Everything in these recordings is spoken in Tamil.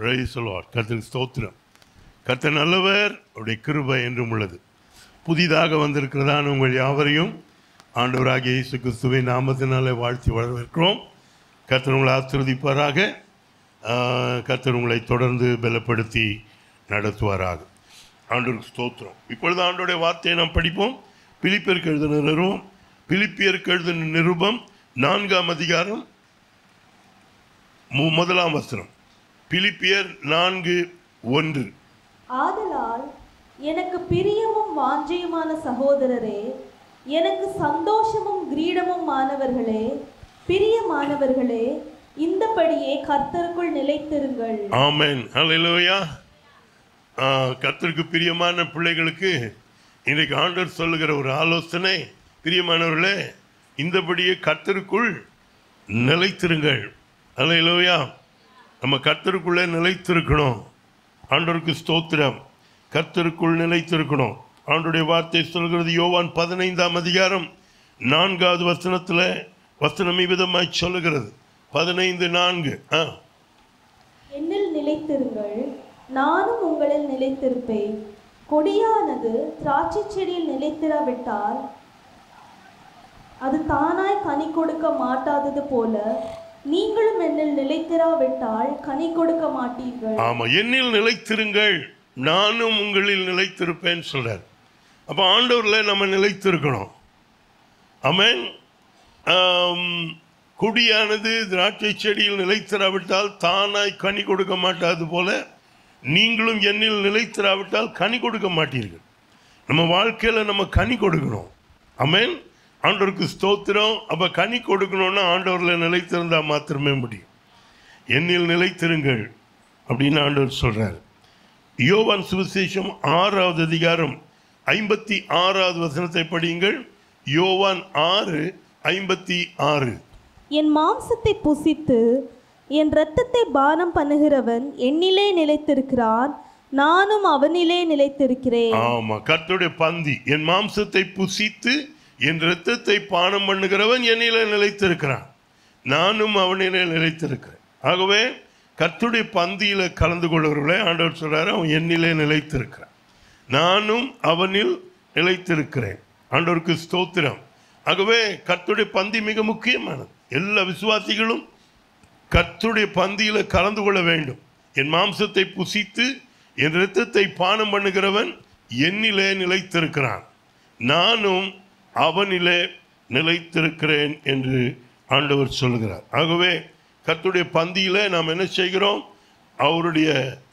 பிரைஸ் லார்ட் கர்த்தருக்கு ஸ்தோத்திரம் கர்த்தர் நல்லவர் அவருடைய கிருபை என்றும் உள்ளது புதிதாக வந்திருக்கிறதான உங்கள் யாவரையும் ஆண்டவராகிய இயேசு கிறிஸ்துவின் நாமத்தினாலே வாழ்த்தி வரவேற்கிறோம் கர்த்தர் உங்களை ஆசிர்வதிப்பாராக ஆஹ், கர்த்தர் உங்களை தொடர்ந்து பலப்படுத்தி நடத்துவாராக ஆண்டவருக்கு ஸ்தோத்திரம் இப்பொழுது ஆண்டோடைய வார்த்தையை நாம் படிப்போம் பிலிப்பியருக்கு எழுதின நிருபம் பிலிப்பியருக்கு எழுதின நிருபம் நான்காம் அதிகாரம் மு- முதலாம் வசனம் பிலிப்பியர் நான்கு ஒன்று ஆதலால் எனக்கு பிரியமும் வாஞ்சையுமான சகோதரரே எனக்கு சந்தோஷமும் கிரீடமும் மாணவர்களே பிரியமானவர்களே இந்தபடியே கர்த்தருக்குள் நிலைத்திருங்கள் ஆமென் ஹalleluya ஆ, கர்த்தருக்கு பிரியமான பிள்ளைகளுக்கு இன்றைக்கு ஆண்டவர் சொல்லுகிற ஒரு ஆலோசனை பிரியமானவர்களே இந்தபடியே கர்த்தருக்குள் நிலைத்திருங்கள் ஹalleluya நம்ம கர்த்தருக்குள்ளே நிலைத்திருக்கணும் ஆண்டவருக்கு ஸ்தோத்திரம் கர்த்தருக்குள் நிலைத்திருக்கணும் ஆண்டுடைய வார்த்தை சொல்கிறது யோவான் பதினைந்தாம் அதிகாரம் நான்காவது வசனத்தில் வசனம் இவ்விதமாய் சொல்லுகிறது பதினைந்து நான்கு ஆ என்னில் நிலைத்திருங்கள் நானும் உங்களில் நிலைத்திருப்பேன் கொடியானது திராட்சை செடியில் நிலைத்திராவிட்டால் அது தானாய் கனி கொடுக்க மாட்டாதது போல நீங்களும் என்னில் நிலைத்திராவிட்டால் கனி கொடுக்க மாட்டீர்கள் ஆமா என்னில் நிலைத்திருங்கள் நானும் உங்களில் நிலைத்திருப்பேன் சொல்றார் அப்ப ஆண்டவர்ல நம்ம நிலைத்திருக்கணும் ஆமென் ஆம், கொடியானது திராட்சை செடியில் நிலைத்திராவிட்டால் தானாய் கனி கொடுக்க மாட்டாது போல நீங்களும் என்னில் நிலைத்திராவிட்டால் கனி கொடுக்க மாட்டீர்கள் நம்ம வாழ்க்கையில நம்ம கனி கொடுக்கணும் ஆமென் ஆண்டவருக்கு ஸ்தோத்திரம் அப்ப கனி கொடுக்கணும்னா ஆண்டவர்ல நிலைத்திருந்தா மாத்திரமே முடியும் என்னில் நிலைத்திருங்கள் அப்படின்னு ஆண்டவர் சொல்றார் யோவான் சுவிசேஷம் ஆறாவது அதிகாரம் ஐம்பத்தி ஆறாவது வசனத்தை படியுங்கள் யோவான் ஆறு ஐம்பத்தி ஆறு என் மாம்சத்தை புசித்து என் இரத்தத்தை பானம் பண்ணுகிறவன் என்னிலே நிலைத்திருக்கிறான் நானும் அவனிலே நிலைத்திருக்கிறேன் ஆமா கர்த்தருடைய பந்தி என் மாம்சத்தை புசித்து என் இரத்தத்தை பானம் பண்ணுகிறவன் என்னிலே நிலைத்திருக்கிறான் நானும் அவனிலே நிலைத்திருக்கிறேன் ஆகவே கர்த்தருடைய பந்தியில கலந்து கொள்கிறவர்களே ஆண்டவர் சொல்றாரு அவன் என்னிலே நிலைத்திருக்கிறான் நானும் அவனில் நிலைத்திருக்கிறேன் ஆண்டவருக்கு ஸ்தோத்திரம் ஆகவே கர்த்தருடைய பந்தி மிக முக்கியமானது எல்லா விசுவாசிகளும் கர்த்தருடைய பந்தியில கலந்து கொள்ள வேண்டும் என் மாம்சத்தை புசித்து என் இரத்தத்தை பானம் பண்ணுகிறவன் என்னிலே நிலைத்திருக்கிறான் நானும் அவனிலே நிலைத்திருக்கிறேன் என்று ஆண்டவர் சொல்கிறார் ஆகவே கர்த்தருடைய பந்தியில நாம் என்ன செய்கிறோம் அவருடைய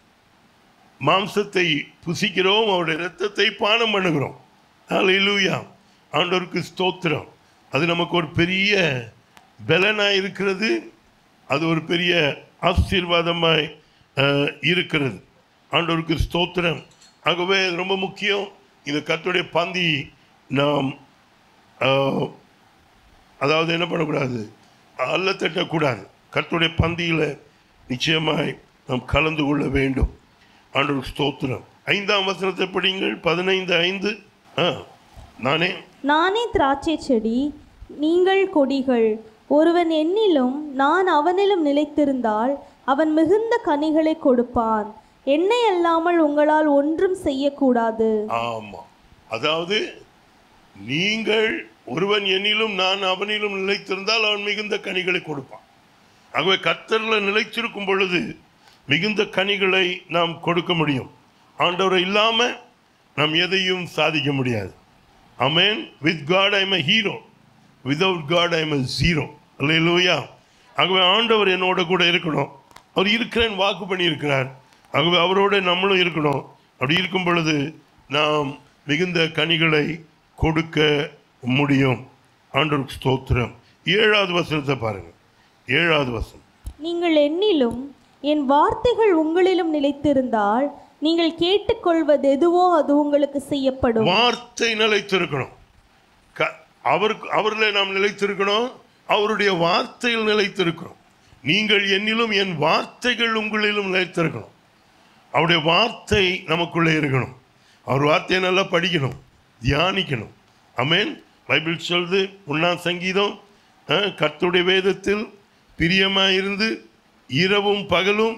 மாம்சத்தை புசிக்கிறோம் அவருடைய இரத்தத்தை பானம் பண்ணுகிறோம் ஹalleluya ஆண்டவருக்கு ஸ்தோத்திரம் அது நமக்கு ஒரு பெரிய பலனாய் இருக்கிறது அது ஒரு பெரிய ஆசீர்வாதமாய் அஹ், இருக்கிறது ஆண்டவருக்கு ஸ்தோத்திரம் ஆகவே இது ரொம்ப முக்கியம் இந்த கர்த்தருடைய பந்தி நாம் அஹ், அதாவது என்ன பண்ணக்கூடாது அல்ல தட்டக்கூடாது கர்த்தருடைய பந்தியில் நிச்சயமாய் நாம் கலந்து கொள்ள வேண்டும் ஆண்டவருக்கு ஸ்தோத்திரம் ஐந்தாம் வசனத்தை படிங்கள் பதினைந்து ஐந்து ஆ நானே நானே திராட்சை செடி நீங்கள் கொடிகள் ஒருவன் என்னிலும் நான் அவனிலும் நிலைத்திருந்தால் அவன் மிகுந்த கனிகளை கொடுப்பான் என்னை அல்லாமல் உங்களால் ஒன்றும் செய்யக்கூடாது ஆமாம் அதாவது நீங்கள் ஒருவன் என்னிலும் நான் அவனிலும் நிலைத்திருந்தால் அவன் மிகுந்த கனிகளை கொடுப்பான் ஆகவே கர்த்தரில் நிலைத்திருக்கும் பொழுது மிகுந்த கனிகளை நாம் கொடுக்க முடியும் ஆண்டவரை இல்லாமல் நாம் எதையும் சாதிக்க முடியாது amen with God I'm a hero without God I'm a zero அல்லையா ஆகவே ஆண்டவர் என்னோட கூட இருக்கணும் அவர் இருக்கிறேன் வாக்கு பண்ணியிருக்கிறார் ஆகவே அவரோட நம்மளும் இருக்கணும் அப்படி இருக்கும் பொழுது நாம் மிகுந்த கனிகளை கொடுக்க முடியும் ஆண்டவருக்கு ஸ்தோத்திரம் ஏழாவது வசனத்தை பாருங்க ஏழாவது வசனம் நீங்கள் என்னிலும் என் வார்த்தைகள் உங்களிலும் நிலைத்திருந்தால் நீங்கள் கேட்டுக்கொள்வது எதுவோ அது உங்களுக்கு செய்யப்படும் வார்த்தை நிலைத்திருக்கணும் க- அவருக்கு அவரில் நாம் நிலைத்திருக்கணும் அவருடைய வார்த்தையில் நிலைத்திருக்கிறோம் நீங்கள் என்னிலும் என் வார்த்தைகள் உங்களிலும் நிலைத்திருக்கணும் அவருடைய வார்த்தை நமக்குள்ளே இருக்கணும் அவர் வார்த்தையை நல்லா படிக்கணும் தியானிக்கணும் அமேன் பைபிள் சொல்லுது ஒன்றாம் சங்கீதம் அஹ், கர்த்தருடைய வேதத்தில் பிரியமாயிருந்து இரவும் பகலும்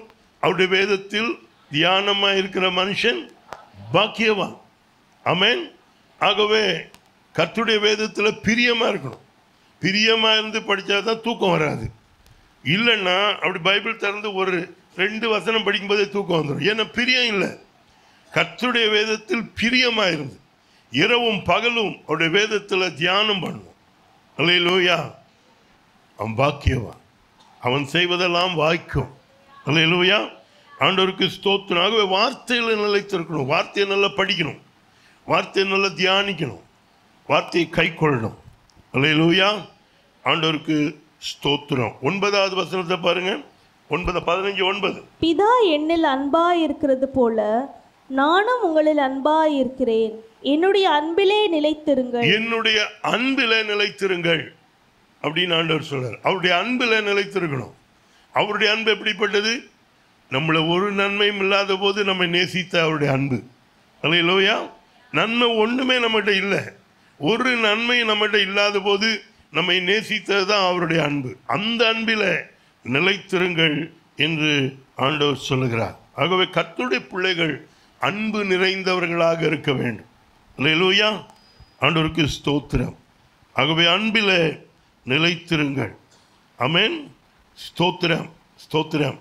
அவருடைய வேதத்தில் தியானமாக இருக்கிற மனுஷன் பாக்கியவான் ஆமென் ஆகவே கர்த்தருடைய வேதத்தில் பிரியமாக இருக்கணும் பிரியமாக இருந்து படித்தா தான் தூக்கம் வராது இல்லைன்னா அப்படி பைபிள் திறந்து ஒரு ரெண்டு வசனம் படிக்கும்போதே தூக்கம் வந்துடும் ஏன்னா பிரியம் இல்லை கர்த்தருடைய வேதத்தில் பிரியமாக இருந்து இரவும் பகலும் அவருடைய வேதத்தில் தியானம் பண்ணுவோம் அல்லையிலூயா அவன் பாக்கியவான் அவன் செய்வதெல்லாம் வாய்க்கும் அல்லையிலூயா ஆண்டவருக்கு ஸ்தோத்திரம் ஆகவே வார்த்தையில் நிலைத்திருக்கணும் வார்த்தையை நல்லா படிக்கணும் வார்த்தையை நல்லா தியானிக்கணும் வார்த்தையை கை கொள்ளணும் அல்லையிலூயா ஆண்டவருக்கு ஸ்தோத்திரம் ஒன்பதாவது வசனத்தை பாருங்க ஒன்பது பதினஞ்சு ஒன்பது பிதா என்னில் அன்பாய் இருக்கிறது போல நானும் உங்களில் அன்பாய் இருக்கிறேன் என்னுடைய அன்பிலே நிலைத்திருங்கள் என்னுடைய அன்பில நிலைத்திருங்கள் அப்படின்னு ஆண்டவர் சொல்றார் அவருடைய அன்பில் நிலைத்திருக்கணும் அவருடைய அன்பு எப்படிப்பட்டது நம்மளை ஒரு நன்மையும் இல்லாத போது நம்மை நேசித்த அவருடைய அன்பு அல்லையிலோயா நன்மை ஒன்றுமே நம்மகிட்ட இல்லை ஒரு நன்மை நம்மகிட்ட இல்லாத போது நம்மை நேசித்தது தான் அவருடைய அன்பு அந்த அன்பில் நிலைத்திருங்கள் என்று ஆண்டவர் சொல்லுகிறார் ஆகவே கர்த்தருடைய பிள்ளைகள் அன்பு நிறைந்தவர்களாக இருக்க வேண்டும் அல்லேலூயா ஆண்டவருக்கு ஸ்தோத்திரம் ஆகவே அன்பில் நிலைத்திருங்கள் அமேன் ஸ்தோத்திரம் ஸ்தோத்திரம்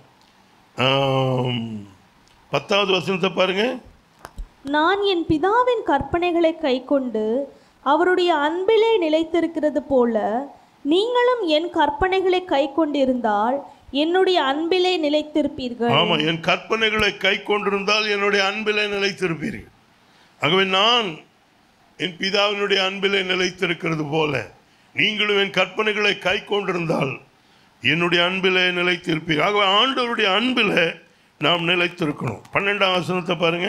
ஆம், பத்தாவது வசனத்தை பாருங்க நான் என் பிதாவின் கற்பனைகளை கைக்கொண்டு அவருடைய அன்பிலே நிலைத்திருக்கிறது போல நீங்களும் என் கற்பனைகளை கைக்கொண்டிருந்தால் என்னுடைய அன்பிலே நிலைத்திருப்பீர்கள் ஆமா என் கற்பனைகளை கை கொண்டிருந்தால் என்னுடைய அன்பிலே நிலைத்திருப்பீர்கள் ஆகவே நான் என் பிதாவினுடைய அன்பிலே நிலைத்திருக்கிறது போல நீங்களும் என் கற்பனைகளை கை கொண்டிருந்தால் என்னுடைய அன்பிலே நிலைத்திருப்பீர்கள் ஆகவே ஆண்டவருடைய அன்பிலே நாம் நிலைத்திருக்கணும் பன்னெண்டாம் வசனத்தை பாருங்க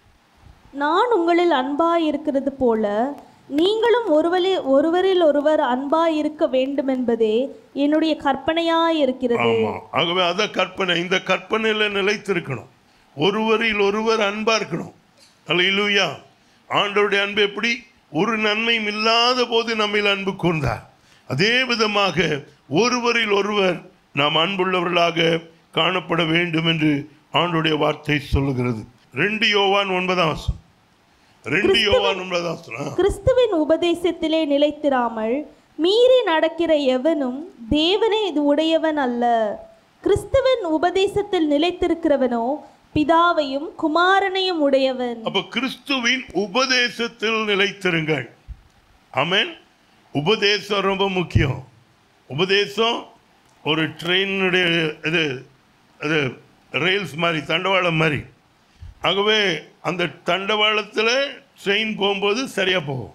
நான் உங்களில் அன்பாய் இருக்கிறது போல நீங்களும் ஒருவரில் ஒருவரில் ஒருவர் அன்பாய் இருக்க வேண்டும் என்பதே என்னுடைய கற்பனையாய் இருக்கிறது ஆமா ஆகவே அத கற்பனை இந்த கற்பனையில நிலைத்திருக்கணும் ஒருவரில் ஒருவர் அன்பா இருக்கணும் அல்ல இல்லையா ஆண்டவருடைய அன்பு எப்படி ஒரு நன்மையும் இல்லாத போது நம்மில் அன்பு கூர்ந்தார் அதே விதமாக ஒருவரில் ஒருவர் நாம் அன்புள்ளவர்களாக காணப்பட வேண்டும் என்று ஆண்டுடைய வார்த்தை சொல்லுகிறது ரெண்டு யோவான் ஒன்பதாம் வசனம் ரெண்டு யோவான் ஒன்பதாம் வசனம் கிறிஸ்துவின் உபதேசத்திலே நிலைத்திராமல் மீறி நடக்கிற எவனும் தேவனே இது உடையவன் அல்ல கிறிஸ்துவின் உபதேசத்தில் நிலைத்திருக்கிறவனோ பிதாவையும் குமாரனையும் உடையவன் அப்ப கிறிஸ்துவின் உபதேசத்தில் நிலைத்திருங்கள் ஆமென் உபதேசம் ரொம்ப முக்கியம் உபதேசம் ஒரு ட்ரெயினுடைய இது இது ரயில்ஸ் மாதிரி தண்டவாளம் மாதிரி ஆகவே அந்த தண்டவாளத்தில் ட்ரெயின் போகும்போது சரியாக போகும்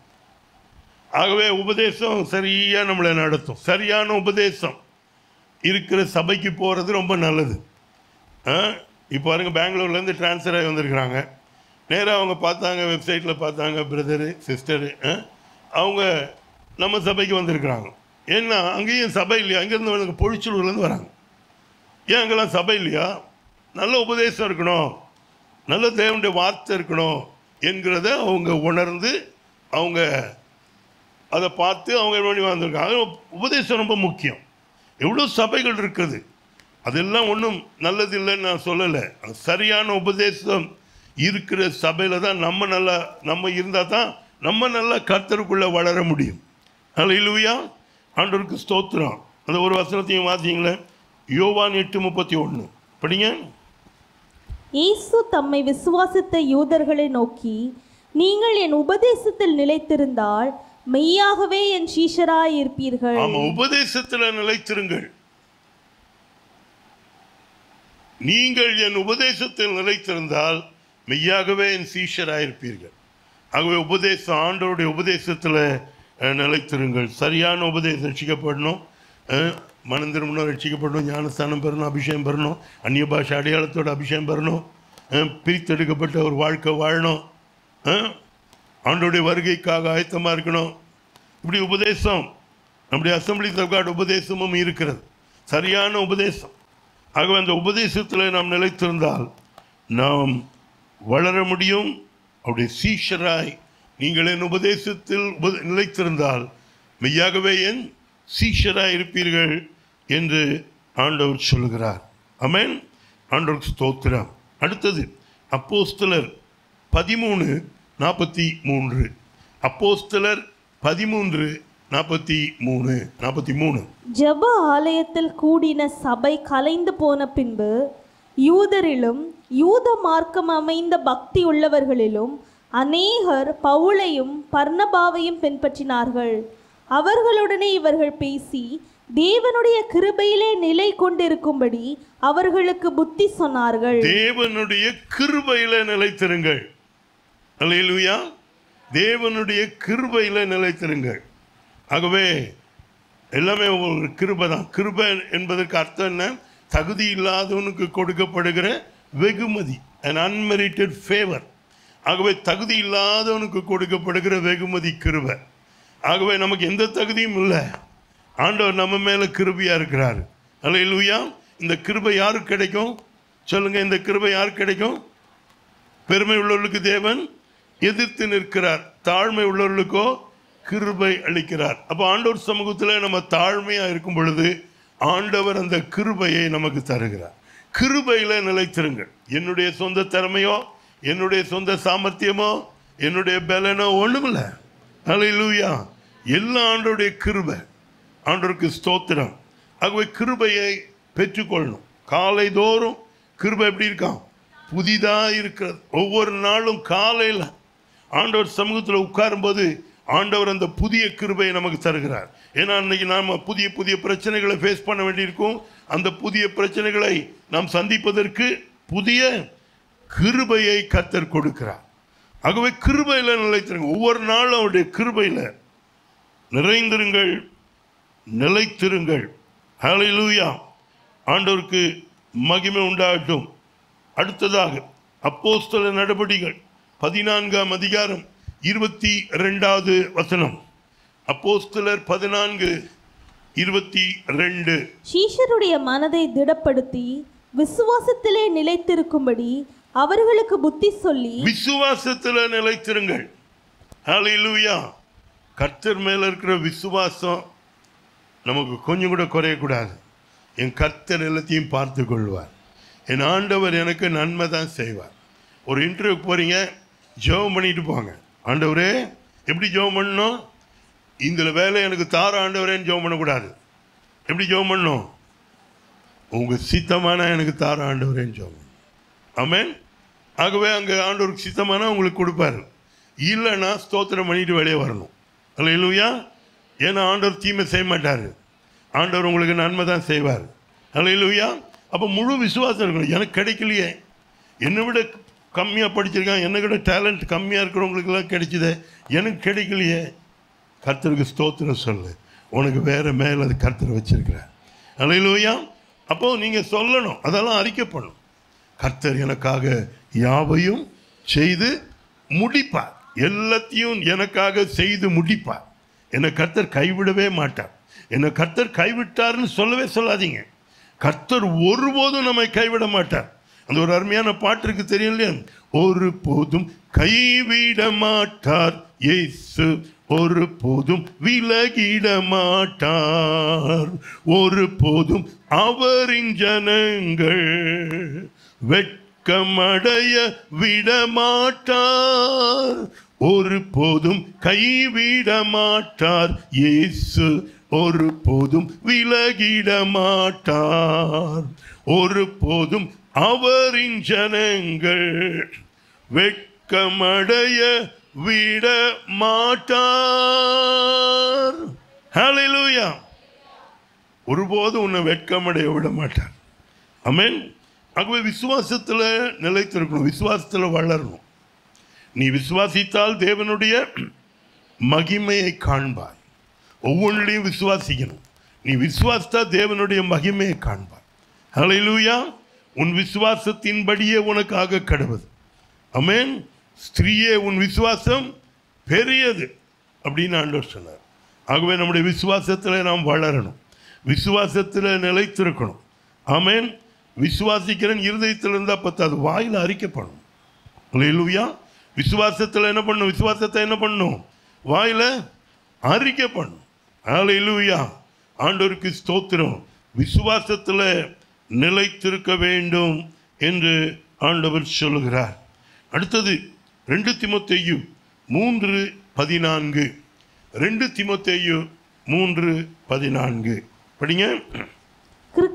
ஆகவே உபதேசம் சரியாக நம்மளை நடத்தும் சரியான உபதேசம் இருக்கிற சபைக்கு போகிறது ரொம்ப நல்லது ஆ, இப்போ பாருங்க பெங்களூர்லேருந்து ட்ரான்ஸ்ஃபர் ஆகி வந்திருக்கிறாங்க நேராக அவங்க பார்த்தாங்க வெப்சைட்டில் பார்த்தாங்க பிரதரு சிஸ்டரு அவங்க நம்ம சபைக்கு வந்திருக்கிறாங்க ஏன்னா அங்கேயும் சபை இல்லையா அங்கேருந்து வந்து பொழிச்சலூர்லேருந்து வராங்க ஏன் அங்கெல்லாம் சபை இல்லையா நல்ல உபதேசம் இருக்கணும் நல்ல தேவனுடைய வார்த்தை இருக்கணும் என்கிறத அவங்க உணர்ந்து அவங்க அதை பார்த்து அவங்க என்ன பண்ணி வந்திருக்காங்க உபதேசம் ரொம்ப முக்கியம் எவ்வளோ சபைகள் இருக்குது அதெல்லாம் ஒன்றும் நல்லது இல்லைன்னு நான் சொல்லலை அது சரியான உபதேசம் இருக்கிற சபையில் தான் நம்ம நல்லா நம்ம இருந்தால் தான் நம்ம நல்லா கர்த்தருக்குள்ளே வளர முடியும் அதில் இல்லையா ஆண்டவருக்கு ஸ்தோத்திரம் அந்த ஒரு வசனத்தையும் வாசிங்களேன் யோவான் எட்டு முப்பத்தி ஒன்று படிங்க இயேசு தம்மை விசுவாசித்த யூதர்களை நோக்கி நீங்கள் என் உபதேசத்தில் நிலைத்திருந்தால் மெய்யாகவே என் சீஷராய் இருப்பீர்கள் ஆமா உபதேசத்தில் நிலைத்திருங்கள் நீங்கள் என் உபதேசத்தில் நிலைத்திருந்தால் மெய்யாகவே என் சீஷராயிருப்பீர்கள் ஆகவே உபதேசம் ஆண்டவருடைய உபதேசத்தில் அஹ், நிலைத்திருங்கள் சரியான உபதேசம் ரட்சிக்கப்படணும் அஹ், மனம் திரும்பணும் ரட்சிக்கப்படணும் ஞானஸ்தானம் பெறணும் அபிஷேகம் பெறணும் அந்நிய பாஷை அடையாளத்தோட அபிஷேகம் பெறணும் அஹ், பிரித்தெடுக்கப்பட்ட ஒரு வாழ்க்கை வாழணும் அஹ், ஆண்டவருடைய வருகைக்காக ஆயத்தமாக இருக்கணும் இப்படி உபதேசம் நம்முடைய அசம்பிளி தர்காட் உபதேசமும் இருக்கிறது சரியான உபதேசம் ஆகவே அந்த உபதேசத்தில் நாம் நிலைத்திருந்தால் நாம் வளர முடியும் அவருடைய சீஷராய் நீங்கள் என் உபதேசத்தில் உப- நிலைத்திருந்தால் மெய்யாகவே என் சீஷராய் இருப்பீர்கள் என்று ஆண்டவர் சொல்லுகிறார் அமேன் ஆண்டவருக்கு ஸ்தோத்திரம் அடுத்தது அப்போஸ்தலர் பதிமூணு நாற்பத்தி மூன்று அப்போஸ்தலர் பதிமூன்று நாற்பத்தி மூணு நாற்பத்தி மூணு ஜெப ஆலயத்தில் கூடின சபை கலைந்து போன பின்பு யூதரிலும் யூத மார்க்கம் அமைந்த பக்தி உள்ளவர்களிலும் அநேகர் பவுலையும் பர்ணபாவையும் பின்பற்றினார்கள் அவர்களுடனே இவர்கள் பேசி தேவனுடைய கிருபையிலே நிலை கொண்டிருக்கும்படி அவர்களுக்கு புத்தி சொன்னார்கள் தேவனுடைய கிருபையில நிலைத்திருங்கள் அல்லேலூயா தேவனுடைய கிருபையில நிலைத்திருங்கள் ஆகவே எல்லாமே ஒரு கிருபை தான் கிருபை என்பதற்கு அர்த்தம் என்ன தகுதி இல்லாதவனுக்கு கொடுக்கப்படுகிற வெகுமதி an unmerited ஃபேவர் ஆகவே தகுதி இல்லாதவனுக்கு கொடுக்கப்படுகிற வெகுமதி கிருபை ஆகவே நமக்கு எந்த தகுதியும் இல்லை ஆண்டவர் நம்ம மேல கிருபையா இருக்கிறார் அல்லேலூயா இந்த கிருபை யாருக்கு கிடைக்கும் சொல்லுங்க இந்த கிருபை யாருக்கு கிடைக்கும் பெருமை உள்ளவர்களுக்கு தேவன் எதிர்த்து நிற்கிறார் தாழ்மை உள்ளவர்களுக்கோ கிருபை அளிக்கிறார் அப்போ ஆண்டவர் சமூகத்தில் நம்ம தாழ்மையா இருக்கும் பொழுது ஆண்டவர் அந்த கிருபையை நமக்கு தருகிறார் கிருபையில நிலைத்திருங்கள் என்னுடைய சொந்த திறமையோ என்னுடைய சொந்த சாமர்த்தியமோ என்னுடைய பலனோ ஒண்ணுமில்ல அல்லேலூயா எல்லா ஆண்டோடைய கிருபை ஆண்டவருக்கு ஸ்தோத்திரம் ஆகவே கிருபையை பெற்றுக்கொள்ளணும் காலை தோறும் கிருபை எப்படி இருக்கான் புதிதா இருக்கிறது ஒவ்வொரு நாளும் காலையில் ஆண்டவர் சமூகத்தில் உட்காரும்போது ஆண்டவர் அந்த புதிய கிருபையை நமக்கு தருகிறார் ஏன்னா இன்னைக்கு நாம புதிய புதிய பிரச்சனைகளை ஃபேஸ் பண்ண வேண்டியிருக்கும் அந்த புதிய பிரச்சனைகளை நாம் சந்திப்பதற்கு புதிய கிருபையை கத்தர் கொடுக்கிறார் ஆகவே கிருபையில நிலைத்திருங்க ஒவ்வொரு நாளும் அவருடைய கிருபையில நிறைந்திருங்கள் நிலைத்திருங்கள் ஹalleluya ஆண்டவருக்கு மகிமை உண்டாகட்டும் அடுத்ததாக அப்போஸ்தல நடபடிகள் பதினான்காம் அதிகாரம் இருபத்தி ரெண்டாவது வசனம் அப்போஸ்தலர் பதினான்கு இருபத்தி ரெண்டு சீஷருடைய மனதை திடப்படுத்தி விசுவாசத்திலே நிலைத்திருக்கும்படி அவர்களுக்கு புத்தி சொல்லி விசுவாசத்துல நிலைத்திருங்கள் ஹalleluya கர்த்தர் மேல இருக்கிற விசுவாசம் நமக்கு கொஞ்சம் கூட குறையக்கூடாது என் கர்த்தர் எல்லாத்தையும் பார்த்து கொள்வார் என் ஆண்டவர் எனக்கு நன்மை தான் செய்வார் ஒரு இன்டர்வியூக்கு போறீங்க ஜெபம் பண்ணிட்டு போங்க ஆண்டவரே எப்படி ஜெபம் பண்ணணும் இந்த வேலை எனக்கு தார ஆண்டவரேன்னு ஜெபம் பண்ணக்கூடாது எப்படி ஜெபம் பண்ணணும் உங்க சித்தமான எனக்கு தார ஆண்டவரேன்னு ஜெபம் பண்ணணும். ஆமென் ஆகவே அங்கே ஆண்டவருக்கு சித்தமான உங்களுக்கு கொடுப்பாரு இல்லைன்னா ஸ்தோத்திரம் பண்ணிட்டு வெளியே வரணும் அல்ல இல்லையா ஏன்னா ஆண்டவர் தீமை செய்ய மாட்டார் ஆண்டவர் உங்களுக்கு நன்மை தான் செய்வார் அல்ல இல்லையா அப்போ முழு விசுவாசம் இருக்கணும் எனக்கு கிடைக்கலையே என்னை விட கம்மியாக படிச்சிருக்கான் என்னை விட டேலண்ட் கம்மியாக இருக்கிறவங்களுக்கெல்லாம் கிடைக்குதே எனக்கு கிடைக்கலையே கர்த்தருக்கு ஸ்தோத்திரம் சொல்லு உனக்கு வேற மேல அது கர்த்தர் வச்சிருக்கிறார் அல்லையிலூயா அப்போ நீங்க சொல்லணும் அதெல்லாம் அறிக்கை பண்ணணும் கர்த்தர் எனக்காக யாவையும் செய்து முடிப்பார் எல்லாத்தையும் எனக்காக செய்து முடிப்பார் என்னை கர்த்தர் கைவிடவே மாட்டார் என்னை கர்த்தர் கைவிட்டார்னு சொல்லவே சொல்லாதீங்க கர்த்தர் ஒருபோதும் நம்மை கைவிட மாட்டார் அந்த ஒரு அருமையான பாட்டு இருக்கு தெரியும் இல்லையா ஒரு போதும் கைவிட மாட்டார் இயேசு ஒரு போதும் விலகிட மாட்டார் ஒரு போதும் அவரின் ஜனங்கள் வெட்கமடைய விட மாட்டார் ஒரு போதும் கைவிட மாட்டார் இயேசு ஒரு போதும் விலகிட மாட்டார் ஒரு போதும் அவரின் ஜனங்கள் வெட்கமடைய விட மாட்டார் ஹalleluya ஒருபோதும் உன்னை வெட்கமடைய விட மாட்டார் ஆமென் ஆகவே விசுவாசத்தில் நிலைத்திருக்கணும் விசுவாசத்தில் வளரணும் நீ விசுவாசித்தால் தேவனுடைய மகிமையை காண்பாய் ஒவ்வொன்றிலையும் விசுவாசிக்கணும் நீ விசுவாசித்தா தேவனுடைய மகிமையை காண்பாய் ஹalleluya உன் விசுவாசத்தின்படியே உனக்காக கடவுது அமேன் ஸ்திரீயே உன் விசுவாசம் பெரியது அப்படின்னு ஆண்டவர் சொன்னார் ஆகவே நம்முடைய விசுவாசத்தில் நாம் வளரணும் விசுவாசத்தில் நிலைத்திருக்கணும் ஆமென் விசுவாசிக்கிறேன் இருதயத்தில் இருந்தால் பத்தாது வாயில் அறிக்கப்படணும் இல்லையா விசுவாசத்தில் என்ன பண்ணும் விசுவாசத்தை என்ன பண்ணும் வாயில அறிக்கை பண்ணும் ஹalleluya ஆண்டவருக்கு ஸ்தோத்திரம் விசுவாசத்தில் நிலைத்திருக்க வேண்டும் என்று ஆண்டவர் சொல்லுகிறார் அடுத்தது ரெண்டு திமுத்தையு மூன்று பதினான்கு ரெண்டு திமுத்தையு மூன்று பதினான்கு படிங்க கிறித்-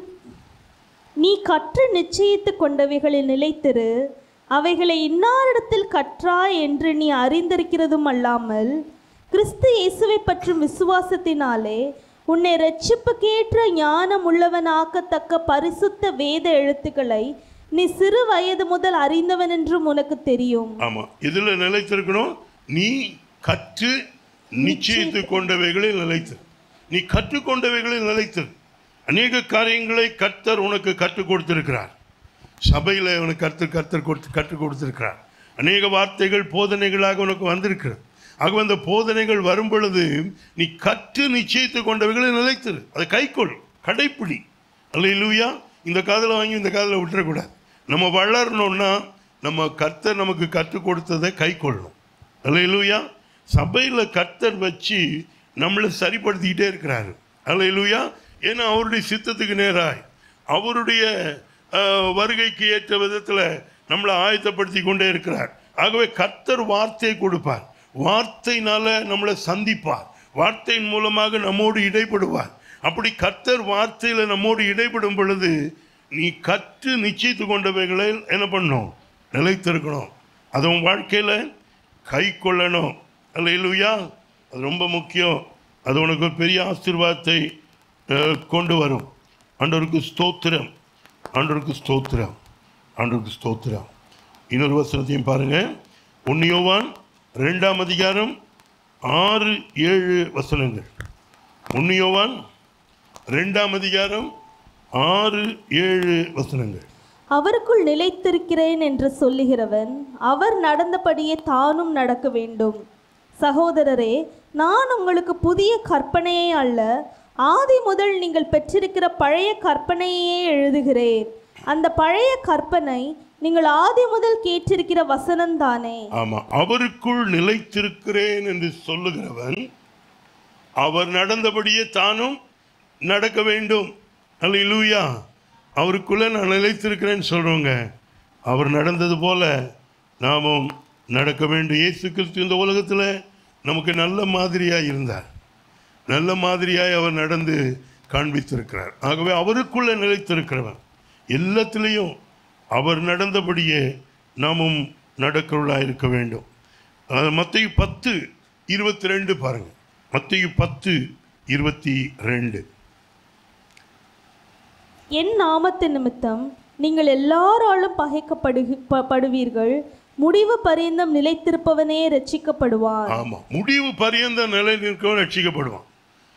நீ கற்று நிச்சயித்து கொண்டவைகளில் நிலைத்திரு அவைகளை இன்னாரிடத்தில் கற்றாய் என்று நீ அறிந்திருக்கிறதும் அல்லாமல் கிறிஸ்து இயேசுவை பற்றும் விசுவாசத்தினாலே உன்னை ரட்சிப்புக்கேற்ற ஞானம் உள்ளவனாக்கத்தக்க பரிசுத்த வேத எழுத்துக்களை நீ சிறு வயது முதல் அறிந்தவன் என்றும் உனக்கு தெரியும் ஆமா இதுல நிலைத்திருக்கணும் நீ கற்று நிச்சயித்து கொண்டவைகளில் நிலைத்திரு நீ கற்றுக்கொண்டவைகளில் நிலைத்திரு அநேக காரியங்களை கர்த்தர் உனக்கு கற்றுக் கொடுத்திருக்கிறார் சபையில் உனக்கு கர்த்தர் கர்த்தர் கொடுத்து கற்றுக் கொடுத்திருக்கிறார் அநேக வார்த்தைகள் போதனைகளாக உனக்கு வந்திருக்கிறது ஆகவே அந்த போதனைகள் வரும் பொழுது நீ கற்று நிச்சயித்து கொண்டவைகளை நிலைத்திரு அதை கைக்கொள் கடைப்பிடி அல்ல இந்த காதில் வாங்கி இந்த காதில் விட்டுறக்கூடாது நம்ம வளரணும்னா நம்ம கர்த்தர் நமக்கு கற்றுக் கொடுத்ததை கைக்கொள்ளணும் அல்ல சபையில் கர்த்தர் வச்சு நம்மளை சரிப்படுத்திக்கிட்டே இருக்கிறாரு அல்ல ஏன்னா அவருடைய சித்தத்துக்கு நேராய் அவருடைய அஹ், வருகைக்கு ஏற்ற விதத்தில் நம்மளை ஆயத்தப்படுத்தி கொண்டே இருக்கிறார் ஆகவே கர்த்தர் வார்த்தையை கொடுப்பார் வார்த்தையினால நம்மளை சந்திப்பார் வார்த்தையின் மூலமாக நம்மோடு இடைப்படுவார் அப்படி கர்த்தர் வார்த்தையில் நம்மோடு இடைப்படும் பொழுது நீ கற்று நிச்சயித்து கொண்டவைகளை என்ன பண்ணணும் நிலைத்திருக்கணும் அது உன் வாழ்க்கையில் கை கொள்ளணும் அல்ல இல்லையா அது ரொம்ப முக்கியம் அது உனக்கு ஒரு பெரிய ஆசீர்வாதத்தை அஹ், கொண்டு வரும் ஆண்டவருக்கு ஸ்தோத்திரம் ஆண்டவருக்கு ஸ்தோத்திரம் ஆண்டவருக்கு ஸ்தோத்திரம் இன்னொரு வசனத்தையும் பாருங்க உன்னியோவான் ரெண்டாம் அதிகாரம் ஆறு ஏழு வசனங்கள் உன்னியோவான் ரெண்டாம் அதிகாரம் ஆறு ஏழு வசனங்கள் அவருக்குள் நிலைத்திருக்கிறேன் என்று சொல்லுகிறவன் அவர் நடந்தபடியே தானும் நடக்க வேண்டும் சகோதரரே நான் உங்களுக்கு புதிய கற்பனையை அல்ல ஆதி முதல் நீங்கள் பெற்றிருக்கிற பழைய கற்பனையே எழுதுகிறேன் அந்த பழைய கற்பனை நீங்கள் ஆதி முதல் கேட்டிருக்கிற வசனம்தானே ஆமா அவருக்குள் நிலைத்திருக்கிறேன் என்று சொல்லுகிறவன் அவர் நடந்தபடியே தானும் நடக்க வேண்டும் அல்ல அவருக்குள்ள நான் நிலைத்திருக்கிறேன்னு சொல்றவங்க அவர் நடந்தது போல நாமும் நடக்க வேண்டும் இயேசு கிறிஸ்து இந்த உலகத்தில் நமக்கு நல்ல மாதிரியாக இருந்தார் நல்ல மாதிரியாய் அவர் நடந்து காண்பித்திருக்கிறார் ஆகவே அவருக்குள்ள நிலைத்திருக்கிறவன் எல்லாத்திலையும் அவர் நடந்தபடியே நாமும் நடக்கிறவர்களாக இருக்க வேண்டும் மத்திய பத்து இருபத்தி ரெண்டு பாருங்க மத்திய பத்து இருபத்தி ரெண்டு என் நாமத்து நிமித்தம் நீங்கள் எல்லாராலும் பகைக்கப்படு ப- படுவீர்கள் முடிவு பரியந்தம் நிலைத்திருப்பவனே ரட்சிக்கப்படுவான் ஆமா முடிவு பரியந்த நிலை நிற்கவும் ரட்சிக்கப்படுவான்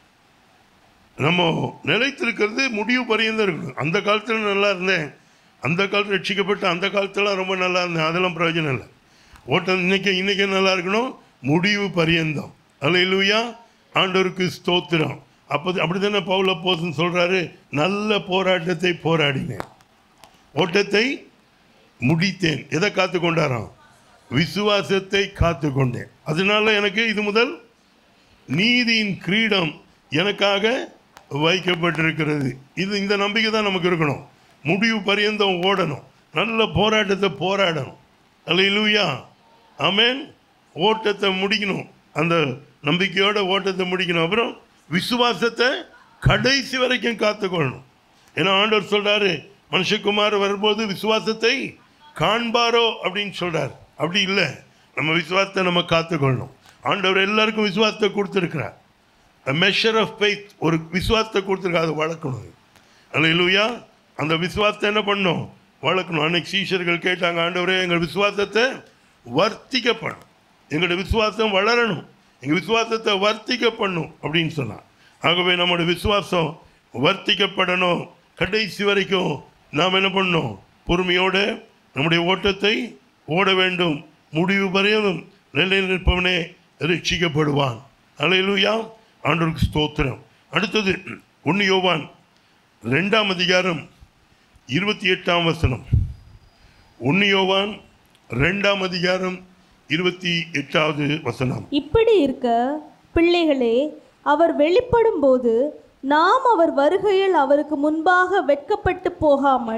நம்ம நிலைத்திருக்கிறது முடிவு பரியந்தம் இருக்கணும் அந்த காலத்தில் நல்லா இருந்தேன் அந்த காலத்தில் ரட்சிக்கப்பட்டு அந்த காலத்தில் ரொம்ப நல்லா இருந்தேன் அதெல்லாம் பிரயோஜனம் இல்லை ஓட்டம் இன்னைக்கு இன்னைக்கு நல்லா இருக்கணும் முடிவு பரியந்தம் அல்ல இல்லையா ஆண்டவருக்கு ஸ்தோத்திரம் அப்போ அப்படி தானே பவுல போசன் சொல்கிறாரு நல்ல போராட்டத்தை போராடினேன் ஓட்டத்தை முடித்தேன் எதை காத்து கொண்டாராம் விசுவாசத்தை காத்து கொண்டேன் அதனால எனக்கு இது முதல் நீதியின் கிரீடம் எனக்காக வைக்கப்பட்டிருக்கிறது இது இந்த நம்பிக்கை தான் நமக்கு இருக்கணும் முடிவு பரியந்தம் ஓடணும் நல்ல போராட்டத்தை போராடணும் அல்ல ஆமென் ஓட்டத்தை முடிக்கணும் அந்த நம்பிக்கையோட ஓட்டத்தை முடிக்கணும் அப்புறம் விசுவாசத்தை கடைசி வரைக்கும் காத்துக்கொள்ளணும் ஏன்னா ஆண்டவர் சொல்றாரு மனுஷகுமார் வரும்போது விசுவாசத்தை காண்பாரோ அப்படின்னு சொல்றார் அப்படி இல்லை நம்ம விசுவாசத்தை நம்ம காத்துக்கொள்ளணும் ஆண்டவர் எல்லாருக்கும் விசுவாசத்தை கொடுத்துருக்கிறார் மெஷர் ஆஃப் ஃபெய்த் ஒரு விசுவாசத்தை கொடுத்துருக்கா அதை வளர்க்கணும் அல்ல அந்த விசுவாசத்தை என்ன பண்ணணும் வளர்க்கணும் அன்னைக்கு சீஷர்கள் கேட்டாங்க ஆண்டவரே எங்கள் விசுவாசத்தை வர்த்திக்கப்படும் எங்களோட விசுவாசம் வளரணும் எங்கள் விசுவாசத்தை வர்த்திக்க பண்ணும் அப்படின்னு சொன்னான் ஆகவே நம்மளோட விசுவாசம் வர்த்திக்கப்படணும் கடைசி வரைக்கும் நாம் என்ன பண்ணணும் பொறுமையோடு நம்முடைய ஓட்டத்தை ஓட வேண்டும் முடிவு பரையவும் நிலை நிற்பவனே ரட்சிக்கப்படுவான் அலையிலுயா ஆண்டவருக்கு ஸ்தோத்திரம் அடுத்தது ஒன்று யோவான் ரெண்டாம் அதிகாரம் இருபத்தி எட்டாம் வசனம் ஒன்று யோவான் ரெண்டாம் அதிகாரம் இருபத்தி எட்டாவது வசனம் இப்படி இருக்க பிள்ளைகளே அவர் வெளிப்படும் போது நாம் அவர் வருகையில் அவருக்கு முன்பாக வெட்கப்பட்டு போகாமல்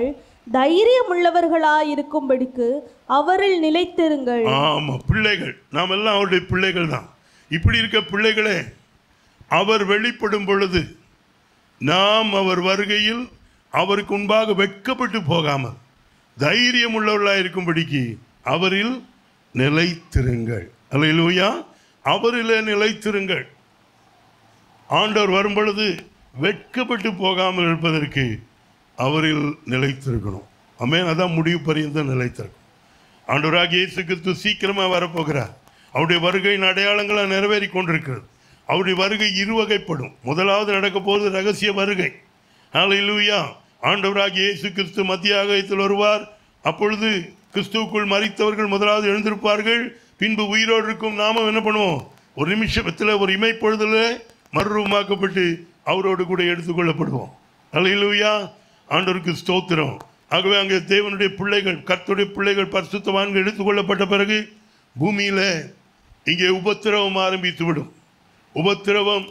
தைரியமுள்ளவர்களாயிருக்கும்படிக்கு அவரில் நிலைத்திருங்கள் ஆமா பிள்ளைகள் நாம் எல்லாம் அவருடைய பிள்ளைகள் தான் இப்படி இருக்க பிள்ளைகளே அவர் வெளிப்படும் பொழுது நாம் அவர் வருகையில் அவருக்கு முன்பாக வெட்கப்பட்டு போகாமல் தைரியம் உள்ளவர்களாக இருக்கும்படிக்கு அவரில் நிலைத்திருங்கள் அல்லேலூயா அவரிலே நிலைத்திருங்கள் ஆண்டவர் வரும் பொழுது வெட்கப்பட்டு போகாமல் இருப்பதற்கு அவரில் நிலைத்திருக்கணும் அமேன் அதான் முடிவு பரியந்த நிலைத்திருக்கும் ஆண்டவராக இயேசு கிறிஸ்து சீக்கிரமா வரப்போகிறார் அவருடைய வருகையின் அடையாளங்களாக நிறைவேறி கொண்டிருக்கிறது அவருடைய வருகை இருவகைப்படும் முதலாவது நடக்க போவது ரகசிய வருகை ஹalleluya ஆண்டவராக இயேசு கிறிஸ்து மத்திய ஆகாயத்தில் வருவார் அப்பொழுது கிறிஸ்துவுக்குள் மறித்தவர்கள் முதலாவது எழுந்திருப்பார்கள் பின்பு உயிரோடு இருக்கும் நாமும் என்ன பண்ணுவோம் ஒரு நிமிஷத்தில் ஒரு இமைப்பொழுதுல மறுரூபமாக்கப்பட்டு அவரோடு கூட எடுத்துக்கொள்ளப்படுவோம் ஹalleluya ஆண்டவருக்கு ஸ்தோத்திரம் ஆகவே அங்கே தேவனுடைய பிள்ளைகள் கர்த்தருடைய பிள்ளைகள் பரிசுத்தவான்கள் எடுத்துக்கொள்ளப்பட்ட பிறகு பூமியில இங்கே உபத்திரவம் ஆரம்பித்து விடும் உபத்திரவம்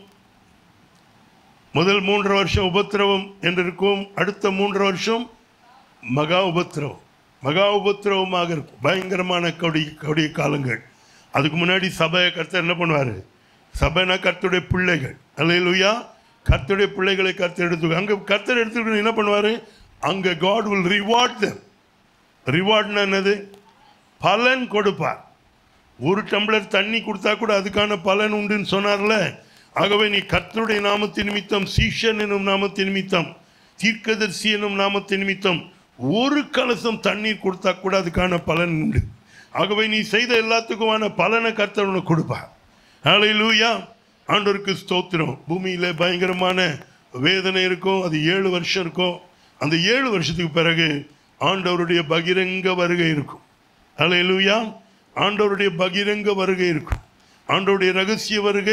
முதல் மூன்று வருஷம் உபத்திரவம் என்று இருக்கும் அடுத்த மூன்று வருஷம் மகா உபத்திரவம் மகா உபத்திரவமாக இருக்கும் பயங்கரமான கொடி கொடிய காலங்கள் அதுக்கு முன்னாடி சபையை கர்த்தர் என்ன பண்ணுவார் சபைனா கர்த்தருடைய பிள்ளைகள் அல்லையா கர்த்தருடைய பிள்ளைகளை கர்த்தர் எடுத்து அங்கே கர்த்தர் எடுத்துக்கிட்டு என்ன பண்ணுவார் அங்கே காட் வில் ரிவார்ட் them ரிவார்ட்னா என்னது பலன் கொடுப்பார் ஒரு டம்ளர் தண்ணி கொடுத்தா கூட அதுக்கான பலன் உண்டுன்னு சொன்னார்ல ஆகவே நீ கர்த்தருடைய நாமத்தின் நிமித்தம் சீஷன் எனும் நாமத்தின் நிமித்தம் தீர்க்கதரிசி எனும் நாமத்தின் நிமித்தம் ஒரு கலசம் தண்ணீர் கொடுத்தா கூட அதுக்கான பலன் உண்டு ஆகவே நீ செய்த எல்லாத்துக்குமான பலனை கர்த்தர் உனக்கு கொடுப்பார் ஹalleluya ஆண்டவருக்கு ஸ்தோத்திரம் பூமியில பயங்கரமான வேதனை இருக்கும் அது ஏழு வருஷம் இருக்கும் அந்த ஏழு வருஷத்துக்கு பிறகு ஆண்டவருடைய பகிரங்க வருகை இருக்கும் ஹalleluya ஆண்டவருடைய பகிரங்க வருகை இருக்கும் ஆண்டவருடைய ரகசிய வருகை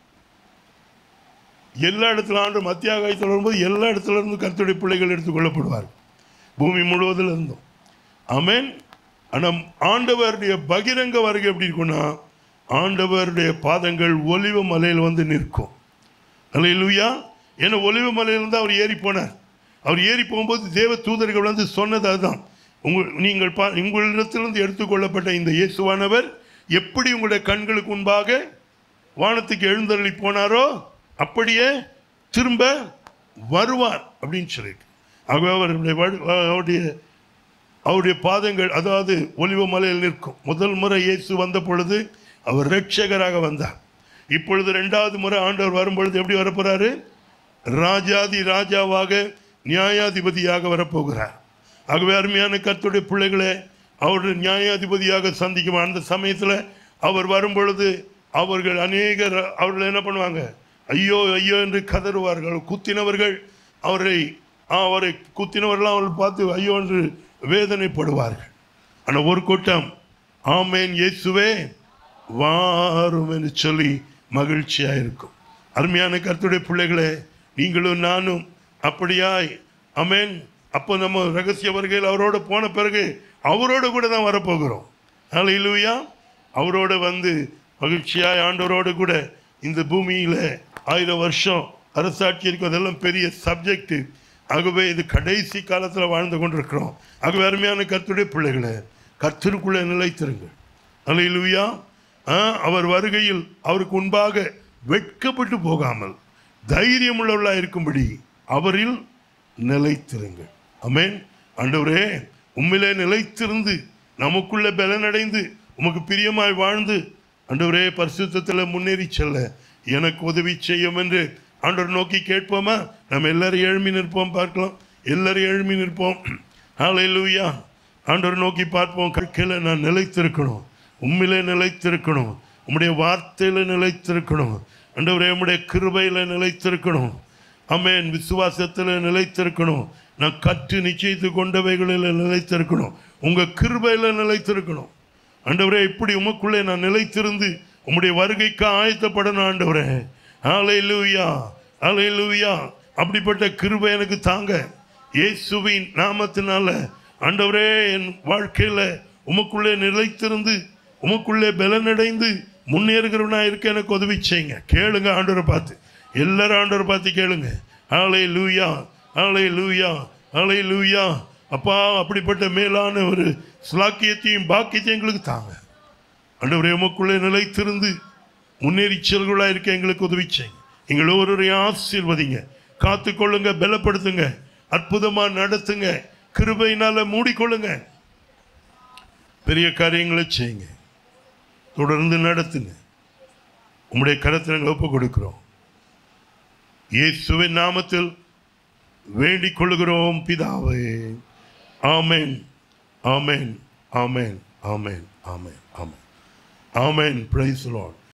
எல்லா இடத்துல ஆண்டு மத்திய ஆகாயத்தில் வரும்போது எல்லா இடத்துல இருந்து கர்த்தருடைய பிள்ளைகள் எடுத்துக்கொள்ளப்படுவார் பூமி முழுவதில் இருந்தும் ஆமென் ஆனால் ஆண்டவருடைய பகிரங்க வருகை எப்படி இருக்கும்னா ஆண்டவருடைய பாதங்கள் ஒலிவ மலையில் வந்து நிற்கும் அல்லேலூயா ஏன்னா ஒலிவ மலையிலிருந்து அவர் ஏறி போனார் அவர் ஏறி போகும்போது தேவ தூதர்கள் வந்து சொன்னது அதுதான் உங்கள் நீங்கள் பா உங்களிடத்திலிருந்து எடுத்துக்கொள்ளப்பட்ட இந்த இயேசுவானவர் எப்படி உங்களுடைய கண்களுக்கு முன்பாக வானத்துக்கு எழுந்தருளி போனாரோ அப்படியே திரும்ப வருவார் அப்படின்னு சொல்லிட்டு ஆகவே அவருடைய வழி- அவருடைய அவருடைய பாதங்கள் அதாவது ஒலிவ மலையில் நிற்கும் முதல் முறை இயேசு வந்த பொழுது அவர் ரட்சகராக வந்தார் இப்பொழுது ரெண்டாவது முறை ஆண்டவர் வரும்பொழுது எப்படி வரப்போறாரு ராஜாதி ராஜாவாக நியாயாதிபதியாக வரப்போகிறார் ஆகவே அருமையான கர்த்தருடைய பிள்ளைகளை அவர் நியாயாதிபதியாக சந்திக்கும் அந்த சமயத்தில் அவர் வரும்பொழுது அவர்கள் அநேகர் அவர்கள் என்ன பண்ணுவாங்க ஐயோ ஐயோ என்று கதறுவார்கள் குத்தினவர்கள் அவரை அவரை குத்தினவர்களாம் அவர்கள் பார்த்து ஐயோ என்று வேதனைப்படுவார்கள் ஆனால் ஒரு கூட்டம் ஆமேன் இயேசுவே வாரும் என்று சொல்லி மகிழ்ச்சியாக இருக்கும் அருமையான கர்த்தருடைய பிள்ளைகளே நீங்களும் நானும் அப்படியாய் அமேன் அப்போ நம்ம ரகசிய வருகையில் அவரோட போன பிறகு அவரோட கூட தான் வரப்போகிறோம் ஹalleluya அவரோட வந்து மகிழ்ச்சியாய் ஆண்டவரோடு கூட இந்த பூமியில் ஆயிரம் வருஷம் அரசாட்சி இருக்கும் அதெல்லாம் பெரிய சப்ஜெக்ட் ஆகவே இது கடைசி காலத்தில் வாழ்ந்து கொண்டிருக்கிறோம் ஆகவே அருமையான கர்த்தருடைய பிள்ளைகளே கர்த்தருக்குள்ளே நிலைத்திருங்கள் அல்லேலூயா ஆ, அவர் வருகையில் அவருக்கு முன்பாக வெட்கப்பட்டு போகாமல் தைரியம் உள்ளவர்களாக இருக்கும்படி அவரில் நிலைத்திருங்கள் அமேன் ஆண்டவரே உம்மிலே நிலைத்திருந்து நமக்குள்ள பலனடைந்து உமக்கு பிரியமாய் வாழ்ந்து ஆண்டவரே பரிசுத்தத்தில் முன்னேறி செல்ல எனக்கு உதவி செய்யும் என்று ஆண்டவர் நோக்கி கேட்போமா நம்ம எல்லாரும் எழுமி நிற்போம் பார்க்கலாம் எல்லாரும் எழுமி நிற்போம் ஹalleluya ஆண்டவர் நோக்கி பார்ப்போம் கற்கையில் நான் நிலைத்திருக்கணும் உம்மிலே நிலைத்திருக்கணும் உம்முடைய வார்த்தையில் நிலைத்திருக்கணும் ஆண்டவரே உம்முடைய கிருபையில் நிலைத்திருக்கணும் அமேன் விசுவாசத்தில் நிலைத்திருக்கணும் நான் கற்று நிச்சயித்து கொண்டவைகளில் நிலைத்திருக்கணும் உங்கள் கிருபையில் நிலைத்திருக்கணும் ஆண்டவரே இப்படி உமக்குள்ளே நான் நிலைத்திருந்து உம்முடைய வருகைக்கு ஆயத்தப்படணும் ஆண்டவரே ஹalleluya ஹalleluya அப்படிப்பட்ட கிருபை எனக்கு தாங்க இயேசுவின் நாமத்தினால ஆண்டவரே என் வாழ்க்கையில் உமக்குள்ளே நிலைத்திருந்து உமக்குள்ளே பலனடைந்து முன்னேறுகிறவனா இருக்க எனக்கு உதவி செய்யுங்க கேளுங்க ஆண்டவரை பார்த்து எல்லாரும் ஆண்டவரை பார்த்து கேளுங்க ஆலை லூயா ஆலை லூயா ஆலை லூயா அப்பா அப்படிப்பட்ட மேலான ஒரு ஸ்லாக்கியத்தையும் பாக்கியத்தையும் எங்களுக்கு தாங்க ஆண்டவரே உமக்குள்ளே நிலைத்திருந்து முன்னேறி செல்களா இருக்க எங்களுக்கு உதவி செய்யுங்க எங்கள் ஒவ்வொருவரையும் ஆசீர்வதிங்க காத்துக்கொள்ளுங்க பலப்படுத்துங்க அற்புதமா நடத்துங்க கிருபையினால மூடிக்கொள்ளுங்க பெரிய காரியங்களை செய்யுங்க தொடர்ந்து நடத்துங்க உம்முடைய கரத்தில் நாங்கள் ஒப்பு கொடுக்கிறோம் இயேசுவின் நாமத்தில் வேண்டிக் கொள்கிறோம் பிதாவே ஆமென் ஆமென் ஆமென் ஆமென் ஆமென் ஆமென் ஆமென் பிரைஸ் லார்ட்